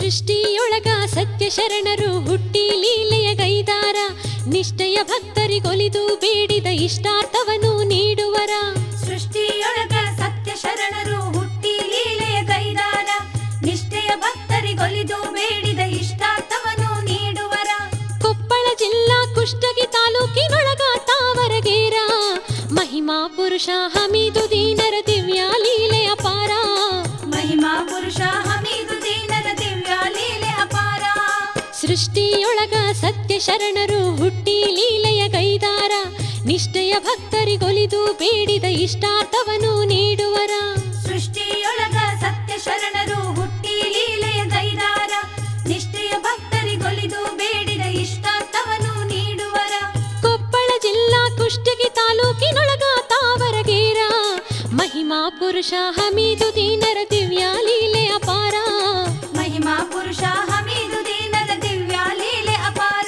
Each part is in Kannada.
ಸೃಷ್ಟಿಯೊಳಗ ಸತ್ಯ ಶರಣರು ಹುಟ್ಟಿ ಲೀಲೆಯ ಗೈದಾರ ನಿಷ್ಠೆಯ ಭಕ್ತರಿಗೊಲಿದು ಬೇಡಿದ ಇಷ್ಟಾರ್ಥವನ್ನು ನೀಡುವರ ಸೃಷ್ಟಿಯೊಳಗ ಸತ್ಯ ಶರಣರು ಹುಟ್ಟಿ ಲೀಲೆಯ ಗೈದಾರ ನಿಷ್ಠೆಯ ಭಕ್ತರಿಗೊಲಿದು ಬೇಡಿದ ಇಷ್ಟಾರ್ಥವನ್ನು ನೀಡುವರ ಕೊಪ್ಪಳ ಜಿಲ್ಲಾ ಕುಷ್ಟಗಿ ತಾಲೂಕಿನೊಳಗ ತಾವರಗೇರ ಮಹಿಮಾ ಪುರುಷ ಹಮೀದು ದೀನರ ದಿವ್ಯ ಲೀಲೆಯ ಪಾರ ಮಹಿಮಾ ಪುರುಷ ಹಮೀದು ದೀನರ ದಿವ್ಯ ಲೀಲೆ ಅಪಾರ ಸೃಷ್ಟಿಯೊಳಗ ಸತ್ಯ ಶರಣರು ಹುಟ್ಟಿ ಲೀಲೆಯ ಗೈದಾರ ನಿಷ್ಠೆಯ ಭಕ್ತರಿಗೊಲಿದು ಬೇಡಿದ ಇಷ್ಟಾರ್ಥವನ್ನು ನೀಡುವರ ಸೃಷ್ಟಿಯೊಳಗ ಸತ್ಯ ಶರಣರು ಹುಟ್ಟಿ ಲೀಲೆಯ ಗೈದಾರ ನಿಷ್ಠೆಯ ಭಕ್ತರಿಗೊಲಿದು ಬೇಡಿದ ಇಷ್ಟಾರ್ಥವನ್ನು ನೀಡುವರ ಕೊಪ್ಪಳ ಜಿಲ್ಲಾ ಕುಷ್ಟಗಿ ತಾಲೂಕಿನೊಳಗ ತಾವರಗೇರ ಮಹಿಮಾ ಪುರುಷ ಹಮೀದು ದೀನರ ದಿವ್ಯ ಲೀಲೆಯ ಪಾರ ಮಹಿಮಾ ಪುರುಷ ಹಮೀದು ದೀನರ ದಿವ್ಯ ಲೀಲೆ ಅಪಾರ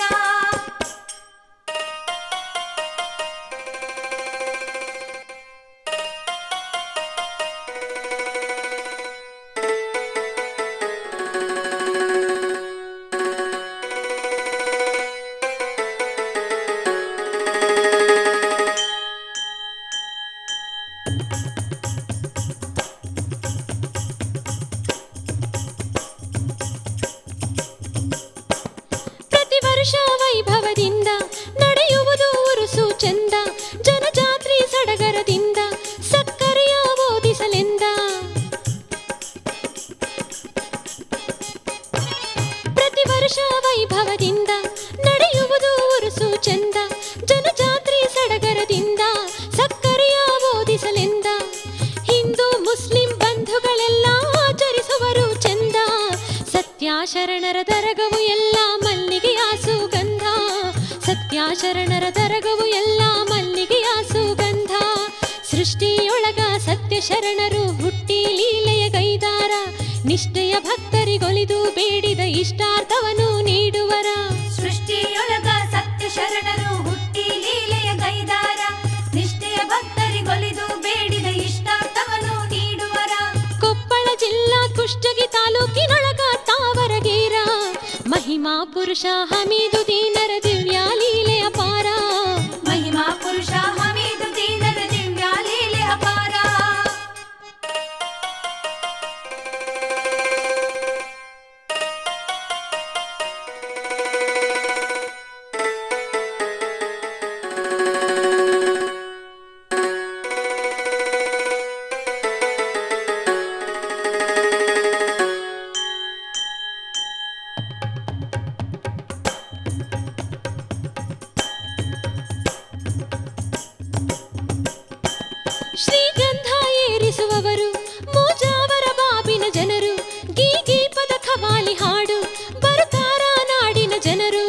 ಪ್ರತಿ ವರ್ಷ ವೈಭವದಿಂದ ನಡೆಯುವುದು ಉರುಸು ಚಂದ ಜನಜಾತ್ರಿ ಸಡಗರದಿಂದ ಸಕ್ಕರೆಯ ಓದಿಸಲೆಂದ ಪ್ರತಿ ವರ್ಷ ವೈಭವದಿಂದ ನಡೆಯುವುದು ಉರುಸು ಚಂದ ಜನಜಾತ್ರಿ ಸಡಗರದಿಂದ ಸಕ್ಕರೆಯ ಓದಿಸಲೆಂದ ಹಿಂದೂ ಮುಸ್ಲಿಂ ಬಂಧುಗಳೆಲ್ಲ ಆಚರಿಸುವರು ಚಂದ ಸತ್ಯ ಶರಣರ ದರಗವು ಎಲ್ಲ ಮಲ್ಲಿಗೆಯ ಸುಗಂಧ ಸತ್ಯ ಶರಣರ ದರಗವು ಎಲ್ಲ ಮಲ್ಲಿಗೆಯ ಸುಗಂಧ ಸೃಷ್ಟಿಯೊಳಗ ಸತ್ಯ ಶರಣರು ಹುಟ್ಟಿ ಲೀಲೆಯ ಗೈದಾರ ನಿಷ್ಠೆಯ ಭಕ್ತರಿಗೊಲಿದು ಬೇಡಿದ ಇಷ್ಟಾರ್ಥವನ್ನು ನೀಡುವರ ಸೃಷ್ಟಿಯೊಳಗ ಸತ್ಯ ಶರಣರು ಹುಟ್ಟಿ ಲೀಲೆಯ ಗೈದಾರ ನಿಷ್ಠೆಯ ಭಕ್ತರಿಗೊಲಿದು ಬೇಡಿದ ಇಷ್ಟಾರ್ಥವನ್ನು ನೀಡುವರ ಕೊಪ್ಪಳ ಜಿಲ್ಲಾ ಕುಷ್ಟಗಿ ತಾಲೂಕಿನೊಳಗ ತಾವರಗೇರ ಮಹಿಮಾ ಪುರುಷ ಹಮೀದು ದೀನರ ದಿವ್ಯ ಲೀಲೆಯ ಪಾರ ಮಹಿಮಾ ಪುರುಷ ಹಮೀದು ದೀನರ ದಿವ್ಯ ಲೀಲೆ ಅಪಾರ ಶ್ರೀಗಂಧ ಏರಿಸುವವರು ಮೂಜಾವರ ಬಾಬಿನ ಜನರು ಗೀಗಿ ಪದ ಖವಾಲಿ ಹಾಡು ಬರುತ್ತಾರ ನಾಡಿನ ಜನರು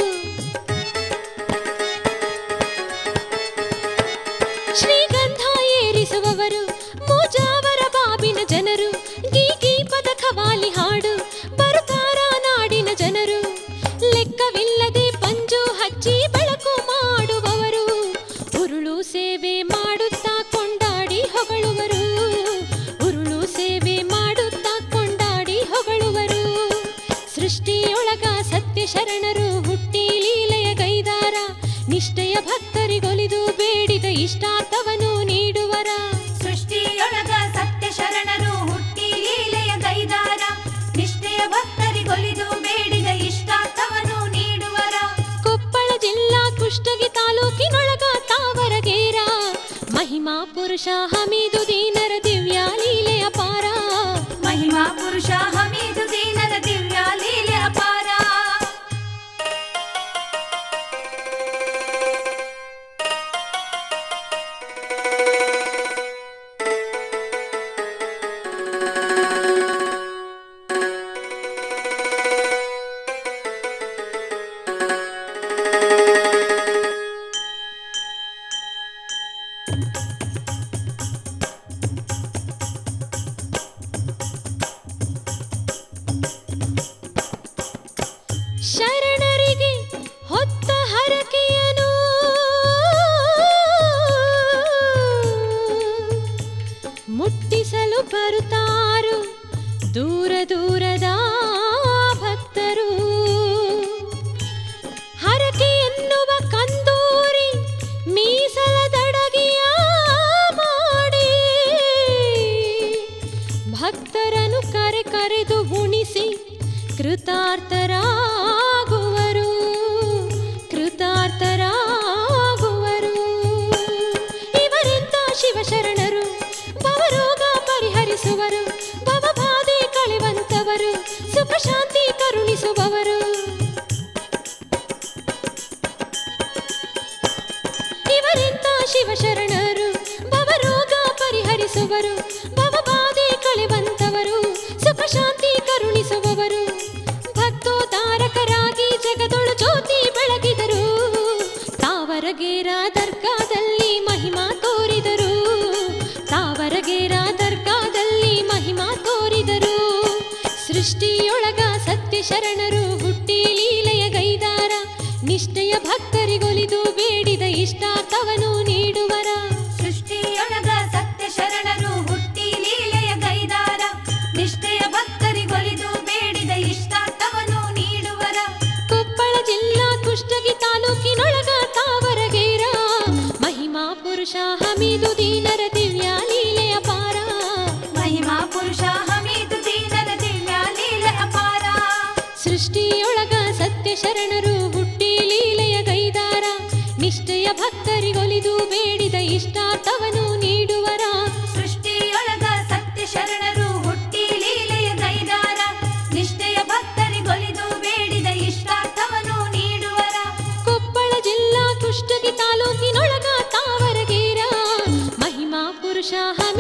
ಶ್ರೀಗಂಧ ಏರಿಸುವವರು ಮೂಜಾವರ ಬಾಬಿನ ಜನರು ಗೀಗಿ ಪದ ಖವಾಲಿ ಹಾಡು ಬರುತ್ತಾರ ನಾಡಿನ ಜನರು ಲೆಕ್ಕವಿಲ್ಲದೆ ಪಂಜು ಹಚ್ಚಿ ಬೆಳಕು ಮಾಡುವವರು ಉರುಳು ಸೇವೆ ಮಾಡುತ್ತಾ ಕೊಂಡಾಡಿ ಹೊಗಳುವರು ಉರುಳು ಸೇವೆ ಮಾಡುತ್ತಾ ಕೊಂಡಾಡಿ ಹೊಗಳುವರು ಸೃಷ್ಟಿಯೊಳಗ ಸತ್ಯ ಶರಣರು ಹುಟ್ಟಿ ಲೀಲೆಯ ಗೈದಾರ ನಿಷ್ಠೆಯ ಭಕ್ತರಿಗೊಲಿದು ಬೇಡಿದ ಇಷ್ಟಾರ್ಥವನ್ನು ನೀಡುವರ ಸೃಷ್ಟಿಯೊಳಗ ಸತ್ಯ ಶರಣರು ಹುಟ್ಟಿ ಲೀಲೆಯ ಗೈದಾರ ನಿಷ್ಠೆಯ ಭಕ್ತರಿಗೊಲಿದು ಬೇಡಿದ ಇಷ್ಟಾರ್ಥವನ್ನು ನೀಡುವರ ಕೊಪ್ಪಳ ಜಿಲ್ಲಾ ಕುಷ್ಟಗಿ ತಾಲೂಕಿನೊಳಗ ತಾವರಗೇರ ಮಹಿಮಾ ಪುರುಷ ಹಮೀದು ದೀನರ ದಿವ್ಯ ಲೀಲೆಯ ಪಾರ ಮಹಿಮಾ ಪುರುಷ ಹಮೀದು ದೀನರ ದಿವ್ಯ ಲೀಲೆ ಅಪಾರ ಶರಣರಿಗೆ ಹೊತ್ತ ಹರಕೆಯನು ಮುಟ್ಟಿಸಲು ಬರುತ್ತಾರು ದೂರ ದೂರದ ಭಕ್ತರು ಭಕ್ತರನ್ನು ಕರೆ ಕರೆದು ಉಣಿಸಿ ಕೃತಾರ್ಥರಾಗುವರು ಕೃತಾರ್ಥರಾಗುವರು ಇವರೆಂತ ಶಿವಶರಣರು ಭವರೋಗ ಪರಿಹರಿಸುವರು ಭವಬಾಧೆ ಕಳೆವಂತವರು ಸುಖ ಶಾಂತಿ ಕರುಣಿಸುವವರು ಇವರೆಂತ ಶಿವಶರಣರು ಭವರೋಗ ಪರಿಹರಿಸುವರು ಭವಬಾಧೆ ಕಳೆವಂತವರು ಸುಖ ಶಾಂತಿ ಕರುಣಿಸುವವರು ಭಕ್ತೋದಾರಕರಾಗಿ ಜಗದೊಳು ಜ್ಯೋತಿ ಬೆಳಗಿದರು ತಾವರಗೇರ ದರ್ಗಾದಲ್ಲಿ ಮಹಿಮಾ ತೋರಿದರು ತಾವರಗೇರ ದರ್ಗಾದಲ್ಲಿ ಮಹಿಮಾ ತೋರಿದರು ಸೃಷ್ಟಿಯೊಳಗ ಸತ್ಯ ಶರಣರು ಹುಟ್ಟಿ ಲೀಲೆಯ ಗೈದಾರ ನಿಷ್ಠೆಯ ಭಕ್ತರಿಗೊಲಿದು ಬೇಡಿದ ಇಷ್ಟಾರ್ಥವನು ನೀಡುವರ ಸೃಷ್ಟಿಯೊಳಗ ಸತ್ಯ ಶರಣರು ಹುಟ್ಟಿ ಲೀಲೆಯ ಗೈದಾರ ನಿಷ್ಠೆಯ ಭಕ್ತರಿಗೊಲಿದು ಬೇಡಿದ ಇಷ್ಟಾರ್ಥವನ್ನು ನೀಡುವರ ಕೊಪ್ಪಳ ಜಿಲ್ಲಾ ಕುಷ್ಟಗಿ ತಾಲೂಕಿನೊಳಗ ತಾವರಗೇರ ಮಹಿಮಾ ಪುರುಷ ಹಮೀದು ದೀನರ ದಿವ್ಯ ಲೀಲೆಯ ಪಾರ ಮಹಿಮಾ ಪುರುಷ ಹಮೀದು ದೀನರ ದಿವ್ಯ ಲೀಲೆ ಅಪಾರ ಸೃಷ್ಟಿಯೊಳಗ ಸತ್ಯ ಶರಣರು ಹುಟ್ಟಿ ಲೀಲೆಯ ಗೈದಾರ ನಿಷ್ಠೆಯ ಭಕ್ತರಿಗೊಲಿದು ಬೇಡಿದ ಇಷ್ಟಾರ್ಥವನು ನೀಡುವರ ಸೃಷ್ಟಿಯೊಳಗ ಸತ್ಯ ಶರಣರು ಹುಟ್ಟಿ ಲೀಲೆಯ ಗೈದಾರ ನಿಷ್ಠೆಯ ಭಕ್ತರಿಗೊಲಿದು ಬೇಡಿದ ಇಷ್ಟಾರ್ಥವನ್ನು ನೀಡುವರ ಕೊಪ್ಪಳ ಜಿಲ್ಲಾ ಕುಷ್ಟಗಿ ತಾಲೂಕಿನೊಳಗ ತಾವರಗೇರ ಮಹಿಮಾ ಪುರುಷ